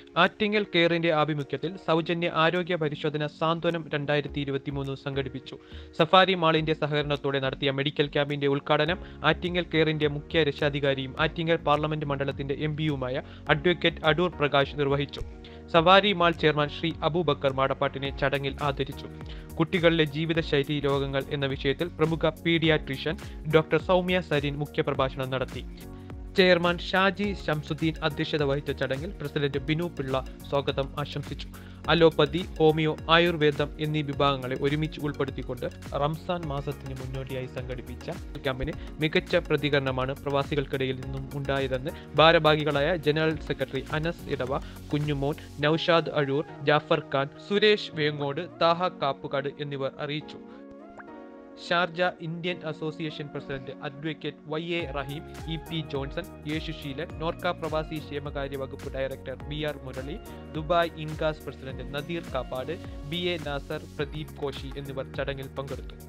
ആറ്റിങ്ങൽ കെയറിന്റെ ആഭിമുഖ്യത്തിൽ സൗജന്യ ആരോഗ്യ പരിശോധന സാന്ത്വനം രണ്ടായിരത്തി ഇരുപത്തിമൂന്ന് സംഘടിപ്പിച്ചു സഫാരി മാളിന്റെ സഹകരണത്തോടെ നടത്തിയ മെഡിക്കൽ ക്യാമ്പിന്റെ ഉദ്ഘാടനം ആറ്റിങ്ങൽ കെയറിന്റെ മുഖ്യ രക്ഷാധികാരിയും ആറ്റിങ്ങൽ പാർലമെന്റ് മണ്ഡലത്തിന്റെ എം പിയുമായ അഡ്വക്കേറ്റ് അടൂർ പ്രകാശ് നിർവഹിച്ചു സവാരി മാൾ ചെയർമാൻ ശ്രീ അബൂബക്കർ മാടപ്പാട്ടിനെ ചടങ്ങിൽ ആദരിച്ചു കുട്ടികളിലെ ജീവിതശൈലി രോഗങ്ങൾ എന്ന വിഷയത്തിൽ പ്രമുഖ പീഡിയാട്രീഷ്യൻ ഡോക്ടർ സൗമ്യ സരീൻ മുഖ്യപ്രഭാഷണം നടത്തി ചെയർമാൻ ഷാജി ശംസുദ്ദീൻ അധ്യക്ഷത വഹിച്ച ചടങ്ങിൽ പ്രസിഡന്റ് ബിനു പിള്ള സ്വാഗതം ആശംസിച്ചു അലോപ്പതി ഹോമിയോ ആയുർവേദം എന്നീ വിഭാഗങ്ങളെ ഒരുമിച്ച് ഉൾപ്പെടുത്തിക്കൊണ്ട് റംസാൻ മാസത്തിന് മുന്നോടിയായി സംഘടിപ്പിച്ച ക്യാമ്പിന് മികച്ച പ്രതികരണമാണ് പ്രവാസികൾക്കിടയിൽ നിന്നും ഉണ്ടായതെന്ന് ഭാരവാഹികളായ ജനറൽ സെക്രട്ടറി അനസ് ഇടവ കുഞ്ഞുമോൻ നൌഷാദ് അഴൂർ ജാഫർ ഖാൻ സുരേഷ് വേങ്ങോട് താഹ കാപ്പുകാട് എന്നിവർ അറിയിച്ചു Sharjah Indian association president advocate Y A Raheem E P Johnson Yesusheelan Norka പ്രവാസി ക്ഷേമകാര്യ വകുപ്പ് director B R Murali Dubai Incas president Nadeer Kappad B A Nasar Pradeep Koshy എന്നിവർ ചടങ്ങിൽ പങ്കെടുത്തു